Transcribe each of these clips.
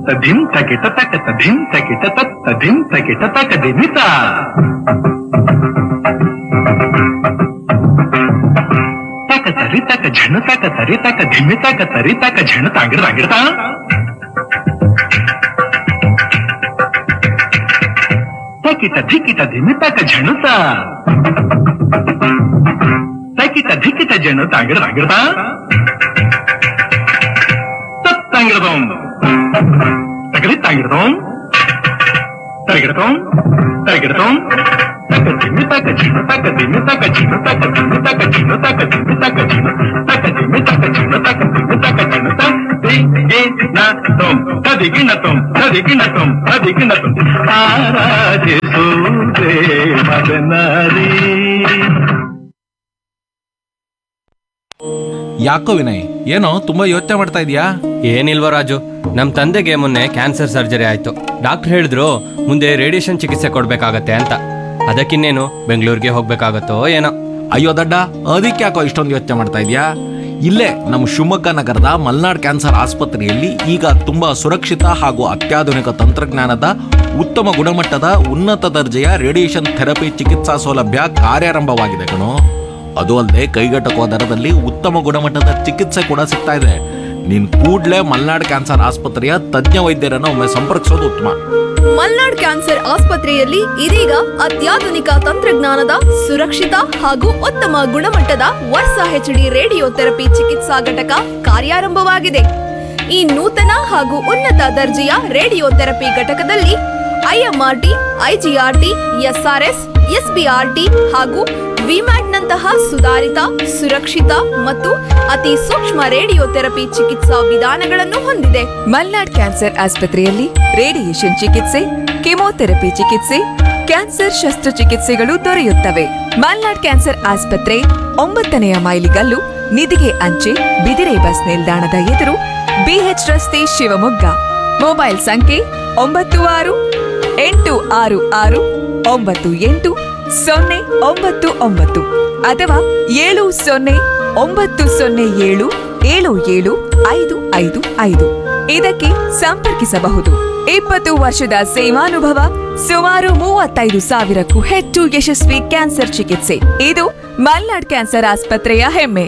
ಧಿಂ ತಕಿಟ ತಕತ ಧಿಂ ತಕಿಟ ತತ್ತ ಧಿಂ ತಕಿಟ ತಕ ದಿಮಿತ ತಕ ತರಿ ತಕ ಝಣ ತಕ ತರಿ ತಕ ಧಿಮಿ ತಕ ತರಿ ತಕ ಝಣ ತಾಂಗಿಡ ತಾಂಗಿಡ್ತಾ ತಕಿಟ ಧಿಕಿಟ ಧಿಮಿ ತಕ ಝಣುತ ತಕಿಟ ಧಿಕಿಟ ಜಣ ತಾಂಗಿಡ ತಾಂಗಿಡ್ತಾ തത്തങ്കിടതോം തകടി താങ്കിടതോം തരകിടതോം തരകിടതോം തക തിമ്മി തക ചിന്ന തക തിമ്മി തക ചിന്ന തക തിമ്മി തക ചിന്ന തക തിമ്മി തക ചിന്ന തക തിമ്മി തക ചിന്ന തക തിമ്മി തക ചിന്ന ത ദിഗിനതോം തദിഗിനതോം തദിഗിനതോം തദിഗിനതോം ആരാധിസൂരേ മദനാരി ಯಾಕೋ ವಿನಯ್ ಏನೋ ತುಂಬಾ ಯೋಚನೆ ಮಾಡ್ತಾ ಇದೀಯಾ ಏನಿಲ್ವ ರಾಜು ನಮ್ ತಂದೆಗೆ ಮೊನ್ನೆ ಕ್ಯಾನ್ಸರ್ ಸರ್ಜರಿ ಆಯ್ತು ಡಾಕ್ಟರ್ ಹೇಳಿದ್ರು ಮುಂದೆ ರೇಡಿಯೇಷನ್ ಚಿಕಿತ್ಸೆ ಕೊಡ್ಬೇಕಾಗತ್ತೆ ಅಂತ ಅದಕ್ಕಿನ್ನೇನು ಬೆಂಗಳೂರಿಗೆ ಹೋಗ್ಬೇಕಾಗತ್ತೋ ಏನೋ ಅಯ್ಯೋ ದಡ್ಡ ಅದಕ್ಕೆ ಯಾಕೋ ಇಷ್ಟೊಂದು ಯೋಚನೆ ಮಾಡ್ತಾ ಇದೀಯಾ ಇಲ್ಲೇ ನಮ್ಮ ಶಿವಮೊಗ್ಗ ನಗರದ ಮಲ್ನಾಡ್ ಕ್ಯಾನ್ಸರ್ ಆಸ್ಪತ್ರೆಯಲ್ಲಿ ಈಗ ತುಂಬಾ ಸುರಕ್ಷಿತ ಹಾಗೂ ಅತ್ಯಾಧುನಿಕ ತಂತ್ರಜ್ಞಾನದ ಉತ್ತಮ ಗುಣಮಟ್ಟದ ಉನ್ನತ ದರ್ಜೆಯ ರೇಡಿಯೇಷನ್ ಥೆರಪಿ ಚಿಕಿತ್ಸಾ ಸೌಲಭ್ಯ ಕಾರ್ಯಾರಂಭವಾಗಿದೆ ಕಣೋ ಅದು ಅಲ್ಲದೆ ಕೈಗೆಟಕುವ ದರದಲ್ಲಿ ಉತ್ತಮ ಗುಣಮಟ್ಟದ ಚಿಕಿತ್ಸೆ ಕೂಡ ಸಿಗ್ತಾ ಇದೆ ನೀನ್ ಕೂಡ್ಲೇ ಮಲ್ನಾಡ್ ಕ್ಯಾನ್ಸರ್ ಆಸ್ಪತ್ರೆಯ ತಜ್ಞ ವೈದ್ಯರನ್ನು ಒಮ್ಮೆ ಸಂಪರ್ಕಿಸೋದು ಉತ್ತಮ ಮಲ್ನಾಡ್ ಕ್ಯಾನ್ಸರ್ ಆಸ್ಪತ್ರೆಯಲ್ಲಿ ಇದೀಗ ಅತ್ಯಾಧುನಿಕ ತಂತ್ರಜ್ಞಾನದ ಸುರಕ್ಷಿತ ಹಾಗೂ ಉತ್ತಮ ಗುಣಮಟ್ಟದ ವರ್ಸಾ ಹೆಚ್ಡಿ ರೇಡಿಯೋ ಥೆರಪಿ ಚಿಕಿತ್ಸಾ ಘಟಕ ಕಾರ್ಯಾರಂಭವಾಗಿದೆ ಈ ನೂತನ ಹಾಗೂ ಉನ್ನತ ದರ್ಜೆಯ ರೇಡಿಯೋ ಥೆರಪಿ ಘಟಕದಲ್ಲಿ ಐಎಂಆರ್ಟಿ ಐಜಿಆರ್ಟಿ ಎಸ್ಆರ್ಎಸ್ ಎಸ್ಬಿಆರ್ಟಿ ಹಾಗೂ ವಿಮ್ಯಾಟ್ನಂತಹ ಸುಧಾರಿತ ಸುರಕ್ಷಿತ ಮತ್ತು ಅತಿ ಸೂಕ್ಷ್ಮ ರೇಡಿಯೋ ಥೆರಪಿ ಚಿಕಿತ್ಸಾ ವಿಧಾನಗಳನ್ನು ಹೊಂದಿದೆ ಮಲ್ನಾಡ್ ಕ್ಯಾನ್ಸರ್ ಆಸ್ಪತ್ರೆಯಲ್ಲಿ ರೇಡಿಯೇಷನ್ ಚಿಕಿತ್ಸೆ ಕೆಮೊಥೆರಪಿ ಚಿಕಿತ್ಸೆ ಕ್ಯಾನ್ಸರ್ ಶಸ್ತ್ರಚಿಕಿತ್ಸೆಗಳು ದೊರೆಯುತ್ತವೆ ಮಲ್ನಾಡ್ ಕ್ಯಾನ್ಸರ್ ಆಸ್ಪತ್ರೆ ಒಂಬತ್ತನೆಯ ಮೈಲಿಗಲ್ಲು ನಿಧಿಗೆ ಅಂಚೆ ಬಿದಿರೆ ಬಸ್ ನಿಲ್ದಾಣದ ಎದುರು ಬಿಎಚ್ ರಸ್ತೆ ಶಿವಮೊಗ್ಗ ಮೊಬೈಲ್ ಸಂಖ್ಯೆ ಒಂಬತ್ತು ಆರು ಎಂಟು ಆರು ಆರು ಒಂಬತ್ತು ಎಂಟು ಸೊನ್ನೆ ಒಂಬತ್ತು ಒಂಬತ್ತು ಅಥವಾ ಏಳು ಸೊನ್ನೆ ಒಂಬತ್ತು ಸೊನ್ನೆ ಏಳು ಏಳು ಏಳು ಐದು ಐದು ಐದು ಇದಕ್ಕೆ ಸಂಪರ್ಕಿಸಬಹುದು ಇಪ್ಪತ್ತು ವರ್ಷದ ಸೇವಾನುಭವ ಸುಮಾರು ಮೂವತ್ತೈದು ಸಾವಿರಕ್ಕೂ ಹೆಚ್ಚು ಯಶಸ್ವಿ ಕ್ಯಾನ್ಸರ್ ಚಿಕಿತ್ಸೆ ಇದು ಮಲ್ನಾಡ್ ಕ್ಯಾನ್ಸರ್ ಆಸ್ಪತ್ರೆಯ ಹೆಮ್ಮೆ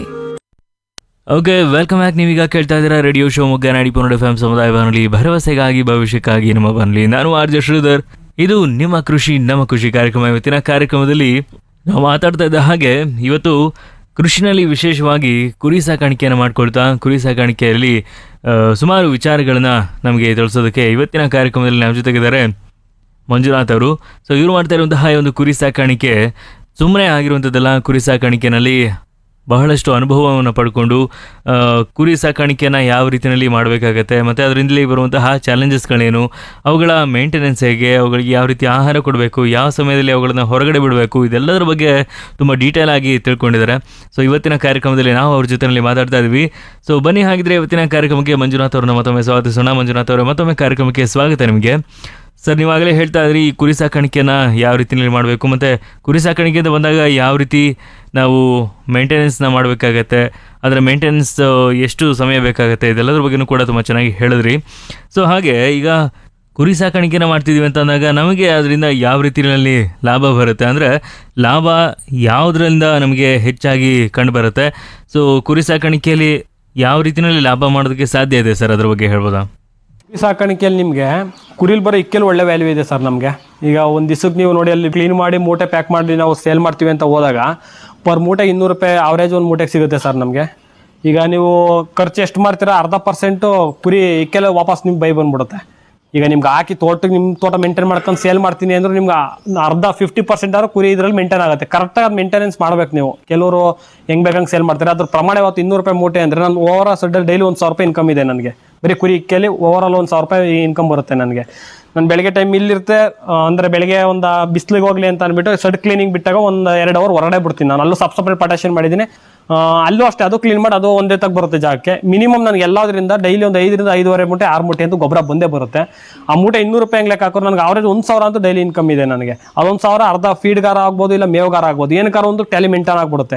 ಓಕೆ ವೆಲ್ಕಮ್ ಬ್ಯಾಕ್ ನೀವೀಗ ಕೇಳ್ತಾ ಇದ್ದೀರಾ ರೇಡಿಯೋ ಶಿವಮೊಗ್ಗ ನಾಡಿ ಪುನರ್ ಎಫ್ ಎಂ ಸಮುದಾಯ ಬಾನುಲಿ ಭರವಸೆಗಾಗಿ ಭವಿಷ್ಯಕ್ಕಾಗಿ ನಮ್ಮ ಬಾನುಲಿ ನಾನು ಆರ್ ಜೆ ಶ್ರೀಧರ್ ಇದು ನಿಮ್ಮ ಕೃಷಿ ನಮ್ಮ ಕೃಷಿ ಕಾರ್ಯಕ್ರಮ ಇವತ್ತಿನ ಕಾರ್ಯಕ್ರಮದಲ್ಲಿ ನಾವು ಮಾತಾಡ್ತಾ ಇದ್ದ ಹಾಗೆ ಇವತ್ತು ಕೃಷಿನಲ್ಲಿ ವಿಶೇಷವಾಗಿ ಕುರಿ ಸಾಕಾಣಿಕೆಯನ್ನು ಮಾಡ್ಕೊಳ್ತಾ ಕುರಿ ಸಾಕಾಣಿಕೆಯಲ್ಲಿ ಆ, ಸುಮಾರು ವಿಚಾರಗಳನ್ನ ನಮಗೆ ತಿಳಿಸೋದಕ್ಕೆ ಇವತ್ತಿನ ಕಾರ್ಯಕ್ರಮದಲ್ಲಿ ನಮ್ಮ ಜೊತೆಗಿದ್ದಾರೆ ಮಂಜುನಾಥ್ ಅವರು ಸೊ ಇವರು ಮಾಡ್ತಾ ಇರುವಂತಹ ಈ ಒಂದು ಕುರಿ ಸಾಕಾಣಿಕೆ ಸುಮ್ಮನೆ ಆಗಿರುವಂಥದ್ದೆಲ್ಲ ಕುರಿ ಸಾಕಾಣಿಕೆನಲ್ಲಿ ಬಹಳಷ್ಟು ಅನುಭವವನ್ನು ಪಡ್ಕೊಂಡು ಆ, ಕುರಿ ಸಾಕಾಣಿಕೆಯನ್ನು ಯಾವ ರೀತಿಯಲ್ಲಿ ಮಾಡಬೇಕಾಗತ್ತೆ ಮತ್ತು ಅದರಿಂದಲೇ ಬರುವಂತಹ ಚಾಲೆಂಜಸ್ಗಳೇನು ಅವುಗಳ ಮೇಂಟೆನೆನ್ಸ್ ಹೇಗೆ ಅವುಗಳಿಗೆ ಯಾವ ರೀತಿ ಆಹಾರ ಕೊಡಬೇಕು ಯಾವ ಸಮಯದಲ್ಲಿ ಅವುಗಳನ್ನು ಹೊರಗಡೆ ಬಿಡಬೇಕು ಇದೆಲ್ಲದರ ಬಗ್ಗೆ ತುಂಬ ಡೀಟೇಲ್ ಆಗಿ ತಿಳ್ಕೊಂಡಿದ್ದಾರೆ ಸೊ ಇವತ್ತಿನ ಕಾರ್ಯಕ್ರಮದಲ್ಲಿ ನಾವು ಅವ್ರ ಜೊತೆಯಲ್ಲಿ ಮಾತಾಡ್ತಾ ಇದ್ವಿ ಸೊ ಬನ್ನಿ ಹಾಗಿದ್ರೆ ಇವತ್ತಿನ ಕಾರ್ಯಕ್ರಮಕ್ಕೆ ಮಂಜುನಾಥ್ ಅವ್ರನ್ನ ಮತ್ತೊಮ್ಮೆ ಸ್ವಾಗತಿಸೋಣ ಮಂಜುನಾಥ್ ಅವರೇ ಮತ್ತೊಮ್ಮೆ ಕಾರ್ಯಕ್ರಮಕ್ಕೆ ಸ್ವಾಗತ ನಿಮಗೆ ಸರ್ ನೀವಾಗಲೇ ಹೇಳ್ತಾ ಇದ್ರಿ ಈ ಕುರಿ ಸಾಕಾಣಿಕೆನ ಯಾವ ರೀತಿಯಲ್ಲಿ ಮಾಡಬೇಕು ಮತ್ತು ಕುರಿ ಸಾಕಾಣಿಕೆ ಅಂತ ಬಂದಾಗ ಯಾವ ರೀತಿ ನಾವು ಮೇಂಟೆನೆನ್ಸ್ನ ಮಾಡಬೇಕಾಗತ್ತೆ ಅದರ ಮೇಂಟೆನೆನ್ಸ್ ಎಷ್ಟು ಸಮಯ ಬೇಕಾಗತ್ತೆ ಇದೆಲ್ಲದ್ರ ಬಗ್ಗೆನೂ ಕೂಡ ತುಂಬ ಚೆನ್ನಾಗಿ ಹೇಳಿದ್ರಿ ಸೊ ಹಾಗೆ ಈಗ ಕುರಿ ಸಾಕಾಣಿಕೆನ ಮಾಡ್ತಿದ್ದೀವಿ ಅಂತ ಅಂದಾಗ ನಮಗೆ ಅದರಿಂದ ಯಾವ ರೀತಿಯಲ್ಲಿ ಲಾಭ ಬರುತ್ತೆ ಅಂದರೆ ಲಾಭ ಯಾವುದರಿಂದ ನಮಗೆ ಹೆಚ್ಚಾಗಿ ಕಂಡು ಬರುತ್ತೆ ಸೊ ಕುರಿ ಸಾಕಾಣಿಕೆಯಲ್ಲಿ ಯಾವ ರೀತಿಯಲ್ಲಿ ಲಾಭ ಮಾಡೋದಕ್ಕೆ ಸಾಧ್ಯ ಇದೆ ಸರ್ ಅದ್ರ ಬಗ್ಗೆ ಹೇಳ್ಬೋದಾ ಕುರಿ ಸಾಕಾಣಿಕೆಯಲ್ಲಿ ನಿಮಗೆ ಕುರಿಲ್ ಬರೋ ಇಕ್ಕೆಲ್ಲ ಒಳ್ಳೆ ವ್ಯಾಲ್ಯೂ ಇದೆ ಸರ್ ನಮಗೆ ಈಗ ಒಂದು ದಿವಸಕ್ಕೆ ನೀವು ನೋಡಿ ಅಲ್ಲಿ ಕ್ಲೀನ್ ಮಾಡಿ ಮೂಟೆ ಪ್ಯಾಕ್ ಮಾಡಿ ನಾವು ಸೇಲ್ ಮಾಡ್ತೀವಿ ಅಂತ ಹೋದಾಗ ಪರ್ ಮೂಟೆ ಇನ್ನೂರು ರೂಪಾಯಿ ಅವರೇಜ್ ಒಂದು ಮೂಟೆಗೆ ಸಿಗುತ್ತೆ ಸರ್ ನಮಗೆ ಈಗ ನೀವು ಖರ್ಚು ಎಷ್ಟು ಮಾಡ್ತೀರಾ ಅರ್ಧ ಪರ್ಸೆಂಟು ಕುರಿ ಇಕ್ಕೆಲ್ಲ ವಾಪಸ್ ನಿಮ್ಗೆ ಬೈ ಬಂದ್ಬಿಡುತ್ತೆ ಈಗ ನಿಮ್ಗೆ ಹಾಕಿ ತೋಟಕ್ಕೆ ನಿಮ್ಮ ತೋಟ ಮೇಂಟೈನ್ ಮಾಡ್ಕೊಂಡು ಸೇಲ್ ಮಾಡ್ತೀನಿ ಅಂದ್ರೆ ನಿಮ್ಗೆ ಅರ್ಧ ಫಿಫ್ಟಿ ಪರ್ಸೆಂಟ್ ಆದ್ರೂ ಕುರಿ ಇದ್ರಲ್ಲಿ ಮೇಂಟೈನ್ ಆಗುತ್ತೆ ಕರೆಕ್ಟಾಗಿ ಅದು ಮೇಂಟೆನೆನ್ಸ್ ಮಾಡ್ಬೇಕು ನೀವು ಕೆಲವರು ಹೆಂಗ್ ಬೇಕಂಗೆ ಸೇಲ್ ಮಾಡ್ತಾರೆ ಅದ್ರ ಪ್ರಮಾಣ ಇವತ್ತು ಇನ್ನೂರು ರೂಪಾಯಿ ಮೂಟೆ ಅಂದ್ರೆ ನಾನು ಓವರ್ ಸಡ್ಡಲ್ಲಿ ಡೈಲಿ ಒಂದು ಸಾವಿರ ರೂಪಾಯಿ ಇನ್ಕಮ್ ಇದೆ ನನಗೆ ಬರೀ ಕುರಿ ಇಕ್ಕೆಲಿ ಓವರ್ ಆಲ್ ಒಂದು ಸಾವಿರ ರೂಪಾಯಿ ಇನ್ಕಮ್ ಬರುತ್ತೆ ನನಗೆ ನಾನು ಬೆಳಗ್ಗೆ ಟೈಮ್ ಇಲ್ಲಿರುತ್ತೆ ಆ, ಅಂದ್ರೆ ಬೆಳಗ್ಗೆ ಒಂದು ಬಿಸಿಲಿಗೆ ಹೋಗ್ಲಿ ಅಂತ ಅಂದ್ಬಿಟ್ಟು ಸಡ್ ಕ್ಲೀನಿಂಗ್ ಬಿಟ್ಟಾಗ ಒಂದು ಎರಡು ಅವರ್ ಹೊರಗಡೆ ಬಿಡ್ತೀನಿ ನಾನು ಅಲ್ಲೂ ಸಬ್ ಸಪ್ರೇಟ್ ಪಟಾಷನ್ ಮಾಡಿದ್ದೀನಿ ಆ, ಅಲ್ಲೂ ಅಷ್ಟೇ ಅದು ಕ್ಲೀನ್ ಮಾಡಿ ಅದು ಒಂದೇ ತಗ ಬರುತ್ತೆ ಜಾಗಕ್ಕೆ ಮಿನಿಮಮ್ ನನಗೆ ಎಲ್ಲದರಿಂದ ಡೈಲಿ ಒಂದು ಐದರಿಂದ ಐದುವರೆ ಮೂಟೆ ಆರು ಮೂಟೆ ಅಂತ ಗೊಬ್ಬರ ಬಂದೇ ಬರುತ್ತೆ ಆ ಮೂಟೆ ಇನ್ನೂರು ರೂಪಾಯಿ ಲೆಕ್ಕ ಹಾಕೋರು ನನಗೆ ಅವರೇಜ್ ಒಂದು ಸಾವಿರ ಅಂತೂ ಡೈಲಿ ಇನ್ಕಮ್ ಇದೆ ನನಗೆ ಅದೊಂದು ಸಾವಿರ ಅರ್ಧ ಫೀಡ್ಗಾರ ಆಗ್ಬೋದು ಇಲ್ಲ ಮೇವ್ಗಾರ ಆಗ್ಬೋದು ಏನಕ್ಕಾರ ಒಂದು ಟ್ಯಾಲಿ ಮೇಂಟೈನ್ ಆಗ್ಬಿಡುತ್ತೆ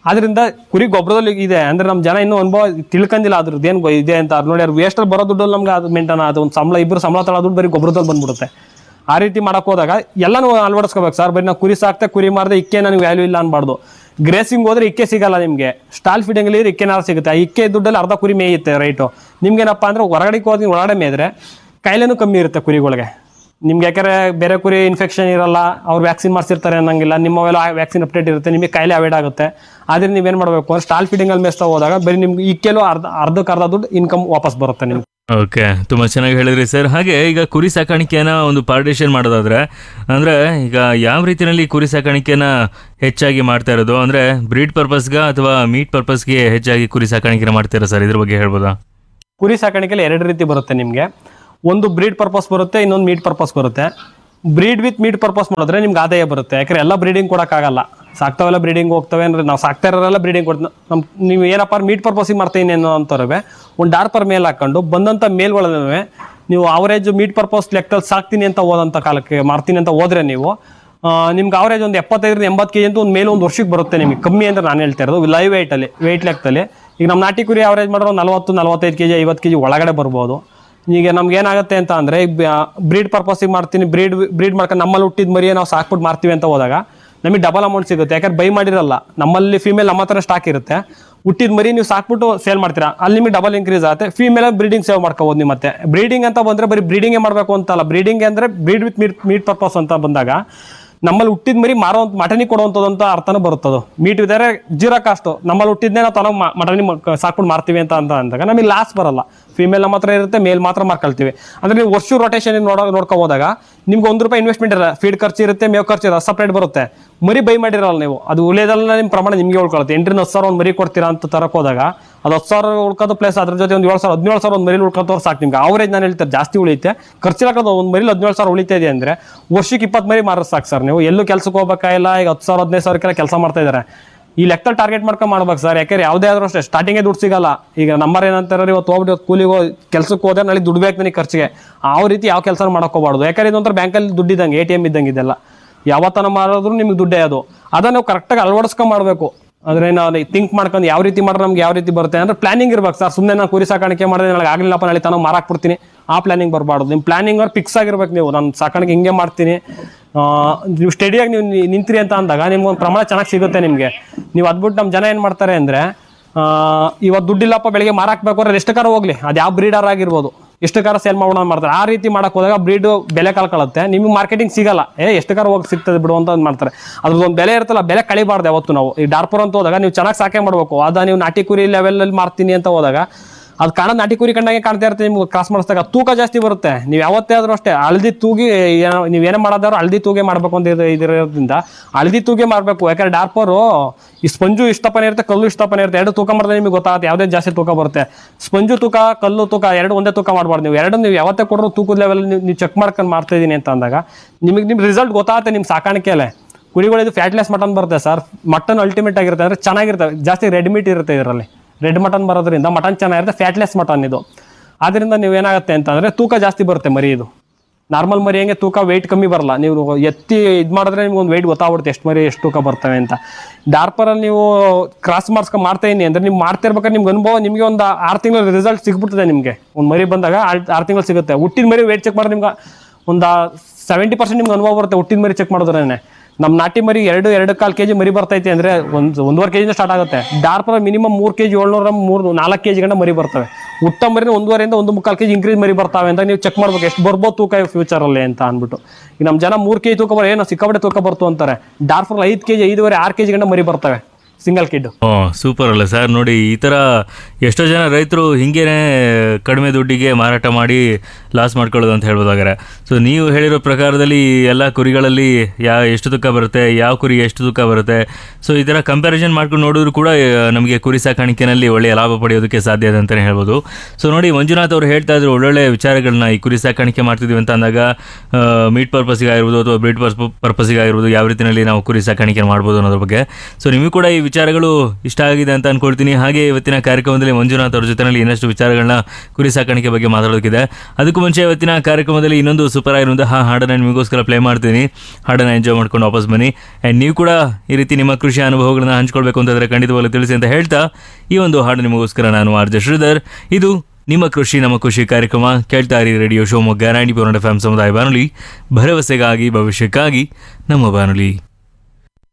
ಅದರಿಂದ ಕುರಿ ಗೊಬ್ಬರದಲ್ಲಿ ಇದೆ ಅಂದ್ರೆ ನಮ್ಮ ಜನ ಇನ್ನೂ ಅನುಭವ ತಿಳ್ಕೊಂಡಿಲ್ಲ ಅದ್ರದ್ದು ಏನು ಇದೆ ಅಂತ ಅದು ನೋಡಿ ಅವ್ರು ವೇಸ್ಟಲ್ಲಿ ಬರೋ ದುಡ್ಡಲ್ಲಿ ನಮ್ಗೆ ಅದು ಮೇಂಟೈನ್ ಅದು ಒಂದು ಸಂಬಳ ಇಬ್ಬರು ಸಂಬಳ ತಗೊಳ್ಳೋ ದುಡ್ಡು ಬರೀ ಗೊಬ್ಬರದಲ್ಲಿ ಬಂದ್ಬಿಡುತ್ತೆ ಆ ರೀತಿ ಮಾಡಕ್ ಹೋದಾಗ ಎಲ್ಲನೂ ಅಳವಡಿಸ್ಕೋಬೇಕು ಸರ್ ಬರೀ ನಾವು ಕುರಿ ಸಾಕ್ತೆ ಕುರಿ ಮಾರದೆ ಇಕ್ಕೆ ನನಗೆ ವ್ಯಾಲ್ಯೂ ಇಲ್ಲ ಅನ್ಬಾರ್ದು ಗ್ರೇಸಿಂಗ್ ಹೋದ್ರೆ ಇಕ್ಕೆ ಸಿಗಲ್ಲ ನಿಮಗೆ ಸ್ಟಾಲ್ ಫೀಡಿಂಗ್ ಅಲ್ಲಿ ಇಕ್ಕೆನಾರು ಸಿಗುತ್ತೆ ಆ ಇಕ್ಕೆ ದುಡ್ಡಲ್ಲಿ ಅರ್ಧ ಕುರಿ ಮೇಯುತ್ತೆ ರೈಟು ನಿಮ್ಗೇನಪ್ಪ ಅಂದ್ರೆ ಹೊರಗಡೆ ಹೋಗಿ ಒಳಗಡೆ ಮೇಯ್ದ್ರೆ ಕಾಯಿಲೆನೂ ಕಮ್ಮಿ ಇರುತ್ತೆ ಕುರಿಗಳಿಗೆ ನಿಮ್ಗೆ ಯಾಕಂದ್ರೆ ಬೇರೆ ಕುರಿ ಇನ್ಫೆಕ್ಷನ್ ಇರಲ್ಲ ಅವ್ರು ವ್ಯಾಕ್ಸಿನ್ ಮಾಡಿಸಿರ್ತಾರೆ ಅನ್ನಂಗಿಲ್ಲ ನಿಮ್ಮವೆಲ್ಲ ವ್ಯಾಕ್ಸಿನ್ ಅಪ್ಡೇಟ್ ಇರುತ್ತೆ ನಿಮಗೆ ಕಾಯಿಲೆ ಅವಾಯ್ಡ್ ಆಗುತ್ತೆ ಆದ್ರೆ ನೀವೇನು ಮಾಡಬೇಕು ಅಂದ್ರೆ ಸ್ಟಾಲ್ ಫೀಡಿಂಗಲ್ಲಿ ಮೇಸ್ತಾ ಹೋದಾಗ ಬರೀ ನಿಮ್ಗೆ ಇಕ್ಕೆಲೂ ಅರ್ಧ ಅರ್ಧಕ್ಕೆ ಅರ್ಧ ದುಡ್ಡು ಇನ್ಕಮ್ ವಾಪಸ್ ಬರುತ್ತೆ ನಿಮ್ಗೆ ಓಕೆ ತುಂಬಾ ಚೆನ್ನಾಗಿ ಹೇಳಿದ್ರಿ ಸರ್ ಹಾಗೆ ಈಗ ಕುರಿ ಸಾಕಾಣಿಕೆನ ಒಂದು ಪಾರ್ಟಿಷನ್ ಮಾಡೋದಾದ್ರೆ ಅಂದ್ರೆ ಈಗ ಯಾವ ರೀತಿಯಲ್ಲಿ ಕುರಿ ಸಾಕಾಣಿಕೆನ ಹೆಚ್ಚಾಗಿ ಮಾಡ್ತಾ ಇರೋದು ಅಂದ್ರೆ ಬ್ರೀಡ್ ಪರ್ಪಸ್ಗ ಅಥವಾ ಮೀಟ್ ಪರ್ಪಸ್ಗೆ ಹೆಚ್ಚಾಗಿ ಕುರಿ ಸಾಕಾಣಿಕೆ ಮಾಡ್ತೀರಾ ಸರ್ ಇದ್ರ ಬಗ್ಗೆ ಹೇಳ್ಬೋದಾ ಕುರಿ ಸಾಕಾಣಿಕೆಯಲ್ಲಿ ಎರಡು ರೀತಿ ಬರುತ್ತೆ ನಿಮಗೆ ಒಂದು ಬ್ರೀಡ್ ಪರ್ಪಸ್ ಬರುತ್ತೆ ಇನ್ನೊಂದು ಮೀಟ್ ಪರ್ಪಸ್ ಬರುತ್ತೆ ಬ್ರೀಡ್ ವಿತ್ ಮೀಟ್ ಪರ್ಪಸ್ ಮಾಡಿದ್ರೆ ನಿಮ್ಗೆ ಆದಾಯ ಬರುತ್ತೆ ಯಾಕಂದ್ರೆ ಎಲ್ಲ ಬ್ರೀಡಿಂಗ್ ಕೊಡೋಕ್ಕಾಗಲ್ಲ ಸಾಕ್ತಾವೆಲ್ಲ ಬ್ರೀಡಿಂಗ್ ಹೋಗ್ತವೆ ಅಂದ್ರೆ ನಾವು ಸಾಕ್ತಾ ಇರೋರೆಲ್ಲ ಬ್ರೀಡಿಂಗ್ ಕೊಡ್ತೀವಿ ನಮ್ಮ ನೀವು ಏನಪ್ಪ ಮೀಟ್ ಪರ್ಪಸಿಗೆ ಮಾಡ್ತೀನಿ ಅನ್ನೋ ಅಂತಾರವೆ ಒಂದು ಡಾರ್ಪರ್ ಮೇಲ್ ಹಾಕೊಂಡು ಬಂದಂಥ ಮೇಲ್ಗಳಲ್ಲೇ ನೀವು ಅವರೇಜ್ ಮೀಟ್ ಪರ್ಪಸ್ ಲೆಕ್ಕದಲ್ಲಿ ಸಾಕ್ತೀನಿ ಅಂತ ಹೋದಂಥ ಕಾಲಕ್ಕೆ ಮಾಡ್ತೀನಿ ಅಂತ ಹೋದ್ರೆ ನೀವು ಆ, ನಿಮ್ಗೆ ಅವರೇಜ್ ಒಂದು ಎಪ್ಪತ್ತೈದರಿಂದ ಎಂಬತ್ತು ಕೆ ಜಿ ಅಂತ ಒಂದು ಮೇಲೆ ಒಂದು ವರ್ಷಕ್ಕೆ ಬರುತ್ತೆ ನಿಮಗೆ ಕಮ್ಮಿ ಅಂದ್ರೆ ನಾನು ಹೇಳ್ತಾ ಇರೋದು ಲೈವ್ ವೆಯ್ಟಲ್ಲಿ ವೆಯ್ಟ್ ಲೆಕ್ಕದಲ್ಲಿ ಈಗ ನಮ್ಮ ನಾಟಿ ಕುರಿ ಅವರೇಜ್ ಮಾಡಿದ್ರೆ ಒಂದು ನಲವತ್ತು ನಲವತ್ತೈದು ಕೆ ಜಿ ಐವತ್ತು ಕೆ ಜಿ ಒಳಗಡೆ ಬರ್ಬೋದು ಈಗ ನಮ್ಗೆ ಏನಾಗುತ್ತೆ ಅಂತ ಅಂದರೆ ಬ್ರೀಡ್ ಪರ್ಪಸಿಗೆ ಮಾಡ್ತೀನಿ ಬ್ರೀಡ್ ಬ್ರೀಡ್ ಮಾಡ್ಕೊಂಡು ನಮ್ಮಲ್ಲಿ ಹುಟ್ಟಿದ ಮರಿಯ ನಾವು ಸಾಕ್ಬಿಟ್ಟು ಮಾರ್ತೀವಿ ಅಂತ ಹೋದಾಗ ನಮಗೆ ಡಬಲ್ ಅಮೌಂಟ್ ಸಿಗುತ್ತೆ ಯಾಕಂದ್ರೆ ಬೈ ಮಾಡಿರಲ್ಲ ನಮ್ಮಲ್ಲಿ ಫೀಮೇಲ್ ನಮ್ಮ ಹತ್ರ ಸ್ಟಾಕ್ ಇರುತ್ತೆ ಹುಟ್ಟಿದ ಮರಿ ನೀವು ಸಾಕ್ಬಿಟ್ಟು ಸೇಲ್ ಮಾಡ್ತೀರಾ ಅಲ್ಲಿ ನಿಮಗೆ ಡಬಲ್ ಇನ್ಕ್ರೀಸ್ ಆಗುತ್ತೆ ಫೀಮೇಲ್ ಬ್ರೀಡಿಂಗ್ ಸೇವ್ ಮಾಡ್ಕೋಬೋದು ನೀವು ಮತ್ತೆ ಬ್ರೀಡಿಂಗ್ ಅಂತ ಬಂದರೆ ಬರೀ ಬ್ರೀಡಿಂಗೇ ಮಾಡಬೇಕು ಅಂತಲ್ಲ ಬ್ರೀಡಿಂಗ್ ಅಂದರೆ breed with meat meat purpose ಅಂತ ಬಂದಾಗ ನಮ್ಮಲ್ಲಿ ಹುಟ್ಟಿದ ಮರಿ ಮಾರೋ ಮಟನಿ ಕೊಡುವಂಥದ್ದು ಅಂತ ಅರ್ಥನೂ ಬರುತ್ತದು ಮೀಟ್ ಇದ್ದಾರೆ ಜೀರೋ ಕಾಸ್ಟು ನಮ್ಮಲ್ಲಿ ಹುಟ್ಟಿದ್ನೇ ನಾವು ತನಕ ಮಟನಿ ಸಾಕ್ಬಿಟ್ಟು ಮಾರ್ತೀವಿ ಅಂತ ಅಂತ ಅಂದಾಗ ನಮಗೆ ಲಾಸ್ ಬರಲ್ಲ ಫಿಮೇಲ್ ನಮ್ಮ ಹತ್ರ ಇರುತ್ತೆ ಮೇಲ್ ಮಾತ್ರ ಮಾರ್ಕೊಳ್ತೀವಿ ಅಂದ್ರೆ ನೀವು ವರ್ಷ ರೊಟೇಷನ್ ನೋಡೋ ನೋಡ್ಕೊ ಹೋದಾಗ ನಿಮ್ಗೆ ಒಂದು ರೂಪಾಯಿ ಇನ್ವೆಸ್ಟ್ಮೆಂಟ್ ಇರಲ್ಲ ಫೀಡ್ ಖರ್ಚು ಇರುತ್ತೆ ಮೇವ್ ಖರ್ಚು ಇರಲ್ಲ ಸಪ್ರೇಟ್ ಬರುತ್ತೆ ಮರಿ ಬೈ ಮಾಡಿರಲ್ಲ ನೀವು ಅದು ಉಳಿಯೋದೆಲ್ಲ ನಿಮ್ಮ ಪ್ರಮಾಣ ನಿಮಗೆ ಉಳ್ಕೊಳುತ್ತೆ ಎಂಟ್ರಿಂದ ಹತ್ತು ಸಾವಿರ ಒಂದು ಮರಿ ಕೊಡ್ತೀರಾ ಅಂತ ತರಕ್ ಹೋದಾಗ ಅದು ಹತ್ತು ಸಾವಿರ ಉಳ್ಕೋದು ಪ್ಲಸ್ ಅದ್ರ ಜೊತೆ ಒಂದು ಏಳು ಸಾವಿರ ಹದಿನೇಳು ಸಾವಿರ ಒಂದು ಮರಿ ಉಳ್ಕೊತವ್ರು ಸಾಕು ನಿಮ್ಗೆ ಅವರೇಜ್ ನಾನು ಹೇಳ್ತಾರೆ ಜಾಸ್ತಿ ಉಳಿಯುತ್ತೆ ಖರ್ಚಿಲಾಕೋದು ಒಂದು ಮರಿಲಿ ಹದಿನೇಳು ಸಾವಿರ ಉಳಿತಾ ಇದೆ ಅಂದ್ರೆ ವರ್ಷಕ್ಕೆ ಇಪ್ಪತ್ತು ಮರಿ ಮಾರೋದು ಸಾಕು ಸರ್ ನೀವು ಎಲ್ಲೂ ಕೆಲ್ಸಕ್ಕೆ ಹೋಗ್ಬೇಕಾಗಿಲ್ಲ ಈಗ ಹತ್ತು ಸಾವಿರ ಹದಿನೈದು ಸಾವಿರಕ್ಕೆಲ್ಲ ಕೆಲಸ ಮಾಡ್ತಾ ಇದ್ದಾರೆ ಈ ಲೆಕ್ಕದಲ್ಲಿ ಟಾರ್ಗೆಟ್ ಮಾಡ್ಕೊಂಡು ಮಾಡ್ಬೇಕು ಸರ್ ಯಾಕಂದ್ರೆ ಯಾವುದೇ ಆದ್ರೂ ಅಷ್ಟೇ ಸ್ಟಾರ್ಟಿಂಗೇ ದುಡ್ಡು ಸಿಗಲ್ಲ ಈಗ ನಂಬರ್ ಏನಂತಾರೆ ಇವತ್ತು ಹೋಗ್ಬಿಟ್ಟು ಕೂಲಿಗೆ ಹೋಗಿ ಕೆಲ್ಸಕ್ಕೆ ಹೋದ್ರೆ ನಾಳೆ ದುಡ್ಡು ಬೇಕು ನನಗೆ ಖರ್ಚಿಗೆ ಆ ರೀತಿ ಯಾವ ಕೆಲಸ ಮಾಡೋಕೋಬಾರ್ದು ಯಾಕಂದ್ರೆ ಇದೊಂಥರ ಬ್ಯಾಂಕಲ್ಲಿ ದುಡ್ಡು ಇದ್ದಂಗೆ ಎ ಟಿ ಎಮ್ ಇದ್ದಂಗೆ ಇದೆಲ್ಲ ಯಾವತ್ತನ ಮಾಡಿದ್ರು ನಿಮ್ಗೆ ದುಡ್ಡೇ ಅದು ಅದನ್ನ ನಾವು ಕರೆಕ್ಟಾಗಿ ಅಳವಡಿಸ್ಕೊಂಡ್ ಮಾಡಬೇಕು ಅಂದ್ರೆ ನಾವು ಥಿಂಕ್ ಮಾಡ್ಕೊಂಡು ಯಾವ ರೀತಿ ಮಾಡಿದ್ರೆ ನಮ್ಗೆ ಯಾವ ರೀತಿ ಬರುತ್ತೆ ಅಂದ್ರೆ ಪ್ಲಾನಿಂಗ್ ಇರ್ಬೇಕು ಸರ್ ಸುಮ್ಮನೆ ನಾನು ಕುರಿ ಸಾಕಾಣಿಕೆ ಮಾಡಿದ್ರೆ ನನಗೆ ಆಗಲಿಲ್ಲಪ್ಪ ನಾಳೆ ತಾನು ಮಾರಾಕ್ ಬಿಡ್ತೀನಿ ಆ ಪ್ಲಾನಿಂಗ್ ಬರಬಾರ್ದು ನಿಮ್ಮ ಪ್ಲಾನಿಂಗ್ ಅವ್ರು ಫಿಕ್ಸ್ ಆಗಿರ್ಬೇಕು ನೀವು ನಾನು ಸಾಕಾಣಿಕೆ ಹಿಂಗೆ ಮಾಡ್ತೀನಿ ಆ, ನೀವು ಸ್ಟಡಿಯಾಗಿ ನೀವು ನಿ- ನಿಂತ್ರಿ ಅಂತ ಅಂದಾಗ ನಿಮ್ಗೆ ಒಂದು ಪ್ರಮಾಣ ಚೆನ್ನಾಗಿ ಸಿಗುತ್ತೆ ನಿಮಗೆ ನೀವು ಅದ್ಬಿಟ್ಟು ನಮ್ಮ ಜನ ಏನು ಮಾಡ್ತಾರೆ ಅಂದರೆ ಇವತ್ತು ದುಡ್ಡಿಲ್ಲಪ್ಪ ಬೆಳಿಗ್ಗೆ ಮಾರಾಕ್ಬೇಕು ಅಂದ್ರೆ ಎಷ್ಟು ಕಾರ ಹೋಗ್ಲಿ ಅದು ಯಾವ ಬ್ರೀಡರ್ ಆಗಿರ್ಬೋದು ಎಷ್ಟು ಕಾರ ಸೇಲ್ ಮಾಡೋಣ ಮಾಡ್ತಾರೆ ಆ ರೀತಿ ಮಾಡಕ್ ಹೋದಾಗ ಬ್ರೀಡ್ ಬೆಲೆ ಕಳ್ಕೊಳ್ಳುತ್ತೆ ನಿಮಗೆ ಮಾರ್ಕೆಟಿಂಗ್ ಸಿಗಲ್ಲ ಏ ಎಷ್ಟು ಕಾರ ಹೋಗಿ ಸಿಗ್ತದೆ ಬಿಡು ಅಂತ ಒಂದ್ ಮಾಡ್ತಾರೆ ಅದ್ರದ್ದು ಒಂದು ಬೆಲೆ ಇರುತ್ತಲ್ಲ ಬೆಲೆ ಕಳಿಬಾರ್ದು ಯಾವತ್ತು ನಾವು ಈ ಡಾರ್ಪುರ್ ಅಂತ ಹೋದಾಗ ನೀವು ಚೆನ್ನಾಗಿ ಸಾಕೆ ಮಾಡಬೇಕು ಅದ ನೀವು ನಾಟಿ ಕುರಿ ಲೆವೆಲಲ್ಲಿ ಮಾರ್ತೀನಿ ಅಂತ ಹೋದಾಗ ಅದು ಕಾಣೋದು ನಾಟಿ ಕುರಿ ಕಂಡಂಗೆ ಕಾಣ್ತಾ ಇರುತ್ತೆ ನಿಮ್ಗೆ ಕ್ರಾಸ್ ಮಾಡಿಸಿದಾಗ ತೂಕ ಜಾಸ್ತಿ ಬರುತ್ತೆ ನೀವು ಯಾವತ್ತೇ ಆದ್ರೂ ಅಷ್ಟೇ ಹಳದಿ ತೂಗಿ ಏನೋ ನೀವು ಏನೇ ಮಾಡೋದಾದ್ರು ಹಳದಿ ತೂಗೆ ಮಾಡ್ಬೇಕು ಅಂತ ಇದು- ಇದಿರೋದ್ರಿಂದ ಹಳದಿ ತೂಗೆ ಮಾಡಬೇಕು ಯಾಕಂದ್ರೆ ಡಾರ್ಪರು ಈ ಸ್ಪಂಜು ಇಷ್ಟಪನೆ ಇರುತ್ತೆ ಕಲ್ಲು ಇಷ್ಟಪನೆ ಇರುತ್ತೆ ಎರಡು ತೂಕ ಮಾಡಿದ್ರೆ ನಿಮಗೆ ಗೊತ್ತಾಗುತ್ತೆ ಯಾವುದೇ ಜಾಸ್ತಿ ತೂಕ ಬರುತ್ತೆ ಸ್ಪಂಜು ತೂಕ ಕಲ್ಲು ತೂಕ ಎರಡು ಒಂದೇ ತೂಕ ಮಾಡಬಾರ್ದು ನೀವು ಎರಡು ನೀವು ಯಾವತ್ತೇ ಕೊಟ್ಟರು ತೂಕದ ಲೆವೆಲ್ ನೀವು ನೀವು ಚೆಕ್ ಮಾಡ್ಕೊಂಡು ಮಾಡ್ತಾ ಇದೀನಿ ಅಂತ ಅಂದಾಗ ನಿಮಗೆ ನಿಮ್ಮ ರಿಸಲ್ಟ್ ಗೊತ್ತಾಗುತ್ತೆ ನಿಮ್ಮ ಸಾಕಾಣಿಕೆಯಲ್ಲೇ ಕುರಿಗಳಿದು ಫ್ಯಾಟ್ಲೆಸ್ ಮಟನ್ ಬರುತ್ತೆ ಸರ್ ಮಟನ್ ಅಲ್ಟಿಮೇಟ್ ಆಗಿರುತ್ತೆ ಅಂದ್ರೆ ಚೆನ್ನಾಗಿರ್ತವೆ ಜಾಸ್ತಿ ರೆಡ್ ಮೀಟ್ ಇರುತ್ತೆ ಇದರಲ್ಲಿ ರೆಡ್ ಮಟನ್ ಬರೋದ್ರಿಂದ ಮಟನ್ ಚೆನ್ನಾಗಿರುತ್ತೆ ಫ್ಯಾಟ್ಲೆಸ್ ಮಟನ್ ಇದು ಆದ್ರಿಂದ ನೀವು ಏನಾಗುತ್ತೆ ಅಂತಂದ್ರೆ ತೂಕ ಜಾಸ್ತಿ ಬರುತ್ತೆ ಮರಿ ಇದು ನಾರ್ಮಲ್ ಮರಿ ಹೆಂಗೆ ತೂಕ ವೆಯ್ಟ್ ಕಮ್ಮಿ ಬರಲ್ಲ ನೀವು ಎತ್ತಿ ಇದು ಮಾಡಿದ್ರೆ ನಿಮ್ಗೆ ಒಂದು ವೆಯ್ಟ್ ಗೊತ್ತಾಗ್ಬಿಡುತ್ತೆ ಎಷ್ಟು ಮರಿ ಎಷ್ಟು ತೂಕ ಬರ್ತವೆ ಅಂತ ಡಾರ್ಪರಲ್ಲಿ ನೀವು ಕ್ರಾಸ್ ಮಾರ್ಕ್ಸ್ಕೊಂಡು ಮಾಡ್ತಾ ಇದೀನಿ ಅಂದ್ರೆ ನೀವು ಮಾಡ್ತಾ ಇರ್ಬೇಕಾದ್ರೆ ನಿಮ್ಗೆ ಅನುಭವ ನಿಮಗೆ ಒಂದು ಆರು ತಿಂಗಳ ರಿಸಲ್ಟ್ ಸಿಗ್ಬಿಡ್ತದೆ ನಿಮಗೆ ಒಂದು ಮರಿ ಬಂದಾಗ ಆರು ತಿಂಗಳು ಸಿಗುತ್ತೆ ಹುಟ್ಟಿದ ಮರಿ ವೆಯ್ಟ್ ಚೆಕ್ ಮಾಡಿದ್ರೆ ನಿಮ್ಗೆ ಒಂದು ಸೆವೆಂಟಿ ಪರ್ಸೆಂಟ್ ನಿಮ್ಗೆ ಅನುಭವ ಬರುತ್ತೆ ಹುಟ್ಟಿದ ಮರಿ ಚೆಕ್ ಮಾಡಿದ್ರೇನೆ ನಮ್ಮ ನಾಟಿ ಮರಿ ಎರಡು ಎರಡು ಕಾಲು ಕೆಜಿ ಮರಿ ಬರ್ತೈತೆ ಅಂದ್ರೆ ಒಂದು ಒಂದೂವರೆ ಕೆಜಿಯಿಂದ ಸ್ಟಾರ್ಟ್ ಆಗುತ್ತೆ ಡಾರ್ಪರ್ ಮಿನಿಮಮ್ ಮೂರು ಕೆಜಿ ಏಳ್ನೂರ ಮೂರು ನಾಲ್ಕು ಕೆಜಿ ಗಂಟ ಮರಿ ಬರ್ತವೆ ಹುಟ್ಟ ಮರಿನ ಒಂದೂವರೆಯಿಂದ ಒಂದು ಮುಕ್ಕಾಲು ಕೆಜಿ ಇಂಕ್ರೀಸ್ ಮರಿ ಬರ್ತಾವೆ ಅಂತ ನೀವು ಚೆಕ್ ಮಾಡ್ಬೇಕು ಎಷ್ಟು ಬರ್ಬೋದು ತೂಕ ಫ್ಯೂಚರಲ್ಲಿ ಅಂತ ಅಂದ್ಬಿಟ್ಟು ಈಗ ನಮ್ಮ ಜನ ಮೂರು ಕೆಜಿ ತೂಕ ಬರೋ ಏನೋ ಸಿಕ್ಕಾಪಟ್ಟೆ ತೂಕ ಬರ್ತು ಅಂತಾರೆ ಡಾರ್ಪರ್ ಐದು ಕೆಜಿ ಐದುವರೆ ಆರು ಕೆಜಿ ಗಂಟ ಮರಿ ಬರ್ತವೆ ಸಿಂಗಲ್ ಕಿಡ್ ಓ ಸೂಪರ್ ಅಲ್ಲ ಸರ್ ನೋಡಿ ಈ ಥರ ಎಷ್ಟೋ ಜನ ರೈತರು ಹಿಂಗೇನೆ ಕಡಿಮೆ ದುಡ್ಡಿಗೆ ಮಾರಾಟ ಮಾಡಿ ಲಾಸ್ ಮಾಡ್ಕೊಳ್ಳೋದು ಅಂತ ಹೇಳ್ಬೋದಾಗಾರೆ ಸೊ ನೀವು ಹೇಳಿರೋ ಪ್ರಕಾರದಲ್ಲಿ ಎಲ್ಲ ಕುರಿಗಳಲ್ಲಿ ಯಾ ಎಷ್ಟು ತೂಕ ಬರುತ್ತೆ ಯಾವ ಕುರಿ ಎಷ್ಟು ತೂಕ ಬರುತ್ತೆ ಸೊ ಈ ಥರ ಕಂಪ್ಯಾರಿಸನ್ ಮಾಡ್ಕೊಂಡು ನೋಡಿದ್ರು ಕೂಡ ಆ, ನಮಗೆ ಕುರಿ ಸಾಕಾಣಿಕೆನಲ್ಲಿ ಒಳ್ಳೆಯ ಲಾಭ ಪಡೆಯೋದಕ್ಕೆ ಸಾಧ್ಯ ಇದೆ ಅಂತಲೇ ಹೇಳ್ಬೋದು ಸೊ ನೋಡಿ ಮಂಜುನಾಥ್ ಅವರು ಹೇಳ್ತಾ ಇದ್ರು ಒಳ್ಳೊಳ್ಳೆ ವಿಚಾರಗಳನ್ನ ಈ ಕುರಿ ಸಾಕಾಣಿಕೆ ಮಾಡ್ತಿದ್ದೀವಿ ಅಂತ ಅಂದಾಗ ಮೀಟ್ ಪರ್ಪಸ್ಗೆ ಆಗಿರ್ಬೋದು ಅಥವಾ ಬ್ರೀಡ್ ಪರ್ಪಸ್ಗೆ ಆಗಿರ್ಬೋದು ಯಾವ ರೀತಿಯಲ್ಲಿ ನಾವು ಕುರಿ ಸಾಕಾಣಿಕೆ ಮಾಡ್ಬೋದು ಅನ್ನೋದ್ರ ಬಗ್ಗೆ ಸೊ ನಿಮಗೂ ಕೂಡ ಈ ವಿಚಾರ ವಿಚಾರಗಳು ಇಷ್ಟ ಆಗಿದೆ ಅಂತ ಅನ್ಕೊಳ್ತೀನಿ ಹಾಗೆ ಇವತ್ತಿನ ಕಾರ್ಯಕ್ರಮದಲ್ಲಿ ಮಂಜುನಾಥ್ ಅವ್ರ ಜೊತೆನಲ್ಲಿ ಇನ್ನಷ್ಟು ವಿಚಾರಗಳನ್ನ ಕುರಿ ಸಾಕಾಣಿಕೆ ಬಗ್ಗೆ ಮಾತಾಡೋದಕ್ಕಿದೆ ಅದಕ್ಕೂ ಮುಂಚೆ ಇವತ್ತಿನ ಕಾರ್ಯಕ್ರಮದಲ್ಲಿ ಇನ್ನೊಂದು ಸೂಪರ್ ಆಗಿರುವಂತಹ ಹಾಡನ್ನು ನಿಮಗೋಸ್ಕರ ಪ್ಲೇ ಮಾಡ್ತೀನಿ ಹಾಡನ್ನು ಎಂಜಾಯ್ ಮಾಡ್ಕೊಂಡು ವಾಪಸ್ ಬನ್ನಿ ಆ್ಯಂಡ್ ನೀವು ಕೂಡ ಈ ರೀತಿ ನಿಮ್ಮ ಕೃಷಿ ಅನುಭವಗಳನ್ನ ಹಂಚ್ಕೊಳ್ಬೇಕು ಅಂತಂದರೆ ಖಂಡಿತವಾಗ್ಲೂ ತಿಳಿಸಿ ಅಂತ ಹೇಳ್ತಾ ಈ ಒಂದು ಹಾಡು ನಿಮಗೋಸ್ಕರ ನಾನು ಆರ್ ಜೆ ಶ್ರೀಧರ್ ಇದು ನಿಮ್ಮ ಕೃಷಿ ನಮ್ಮ ಖುಷಿ ಕಾರ್ಯಕ್ರಮ ಕೇಳ್ತಾ ಇರಿ radio Shivamogga ninety four F M ಸಮುದಾಯ ಬಾನುಲಿ ಭರವಸೆಗಾಗಿ ಭವಿಷ್ಯಕ್ಕಾಗಿ ನಮ್ಮ ಬಾನುಲಿ